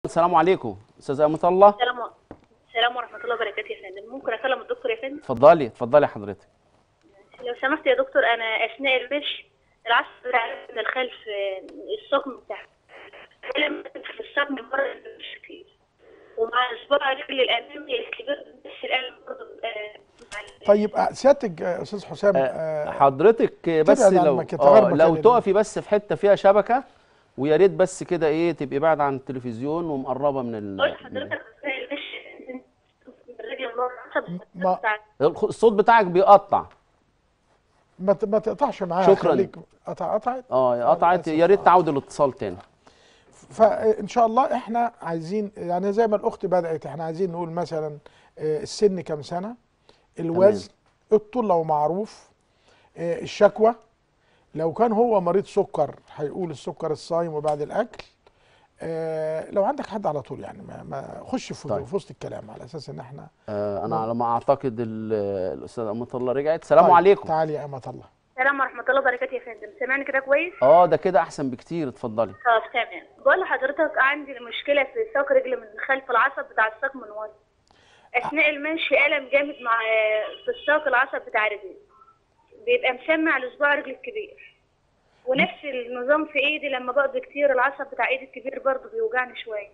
السلام عليكم استاذ امة الله السلام السلام ورحمة الله وبركاته يا فندم ممكن أكلم الدكتور يا فندم اتفضلي اتفضلي حضرتك لو سمحت يا دكتور أنا أثناء المشي العصب بتاع من الخلف آه، السقم بتاعي لما في السقم مرة مش كتير ومع صباع رجلي الأمامي الكبير بس الألم برضه آه، مع ال- طيب آه، سيادتك آه، استاذ حسام آه، حضرتك بس تبعد عن لو مكان- تغير آه مكان لو ال- تقفي بس في حته فيها شبكه ويا ريت بس كده ايه تبقي بعد عن التلفزيون ومقربه من ال قلت حضرتك أثناء المشي الرجل من ورا العصب ما- بتاع الصوت بتاعك بيقطع ما ت- ما تقطعش معاها شكراً. خليك قطع قطعت اه قطعت للأسف. يا ريت تعود الاتصال تاني فان شاء الله احنا عايزين يعني زي ما الاخت بدات احنا عايزين نقول مثلا آه، السن كام سنه الوزن الطول لو معروف آه، الشكوى لو كان هو مريض سكر هيقول السكر الصايم وبعد الاكل آه، لو عندك حد على طول يعني ما, ما خش في طيب. في وسط الكلام على اساس ان احنا آه انا على ما اعتقد ال- الاستاذه امة الله رجعت السلام طيب، عليكم تعالي يا امه الله السلام ورحمة الله وبركاته يا فندم سامعني كده كويس؟ اه ده كده احسن بكتير اتفضلي طب تمام بقول لحضرتك عندي مشكله في ساق رجلي من خلف العصب بتاع الساق من ورا اثناء المشي الم جامد مع في الساق العصب بتاع رجلي بيبقى مسمع لصباع رجلي الكبير ونفس النظام في ايدي لما بقضي كتير العصب بتاع ايدي الكبير برضه بيوجعني شويه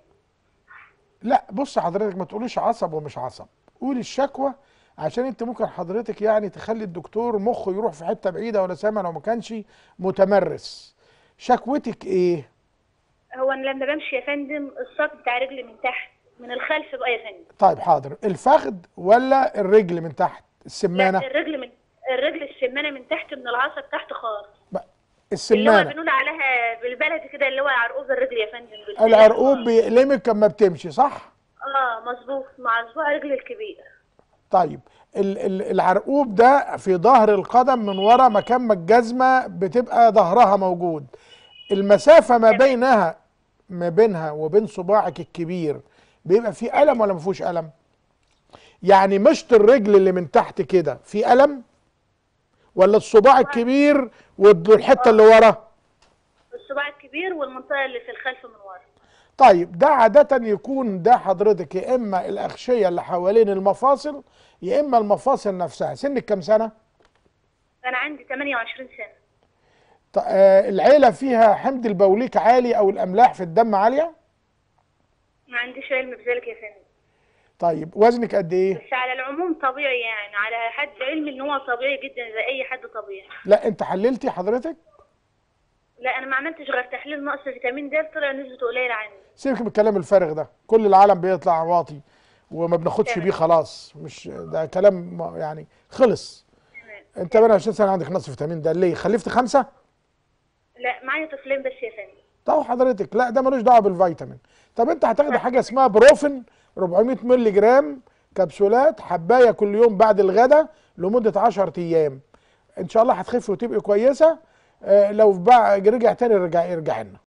لا بص حضرتك ما تقوليش عصب ومش عصب قولي الشكوى عشان انت ممكن حضرتك يعني تخلي الدكتور مخه يروح في حته بعيده ولا سامع لو ما كانش متمرس شكوتك ايه هو انا لما بمشي يا فندم الساق بتاع رجلي من تحت من الخلف بقى يا فندم طيب حاضر الفخذ ولا الرجل من تحت لا السمانه الرجل من الرجل السمانه من تحت من العصب تحت خالص بقى اللي هو السمانه بنقول عليها بالبلدي كده اللي هو عرقوب الرجل يا فندم بالبلدي. العرقوب بيألمك لما بتمشي صح اه مظبوط مع صباع رجلي الكبير طيب ال- ال- العرقوب ده في ظهر القدم من ورا مكان ما الجزمه بتبقى ظهرها موجود المسافه ما بينها ما بينها وبين صباعك الكبير بيبقى في الم ولا ما فيهوش الم يعني مشط الرجل اللي من تحت كده في الم ولا الصباع الكبير والحته اللي ورا الصباع الكبير والمنطقه اللي في الخلف من ورا طيب ده عادة يكون ده حضرتك يا إما الأغشية اللي حوالين المفاصل يا إما المفاصل نفسها سنك كام سنة؟ انا عندي 28 سنه ط- آه، العيلة فيها حمض البوليك عالي أو الأملاح في الدم عالية؟ ما عنديش علم بذلك يا فندم طيب وزنك قد إيه؟ بس على العموم طبيعي يعني على حد علمي ان هو طبيعي جدا زي اي حد طبيعي لا أنت حللتي حضرتك؟ لا انا ما عملتش غير تحليل نقص فيتامين د طلع نسبته قليله عندي سيبك من الكلام الفارغ ده كل العالم بيطلع واطي وما بناخدش تمام. بيه خلاص مش ده كلام م- يعني خلص تمام أنت 28 سنة عندك نقص فيتامين ده ليه؟ خلفت خمسة؟ لا معايا طفلين بس يا فندم طب حضرتك لا ده ملوش دعوه بالفيتامين طب انت هتاخد حاجه اسمها بروفين 400 مللي جرام كبسولات حبايه كل يوم بعد الغداء لمده 10 ايام ان شاء الله هتخفي وتبقي كويسه آه لو بقى رجع تاني رجع ارجع لنا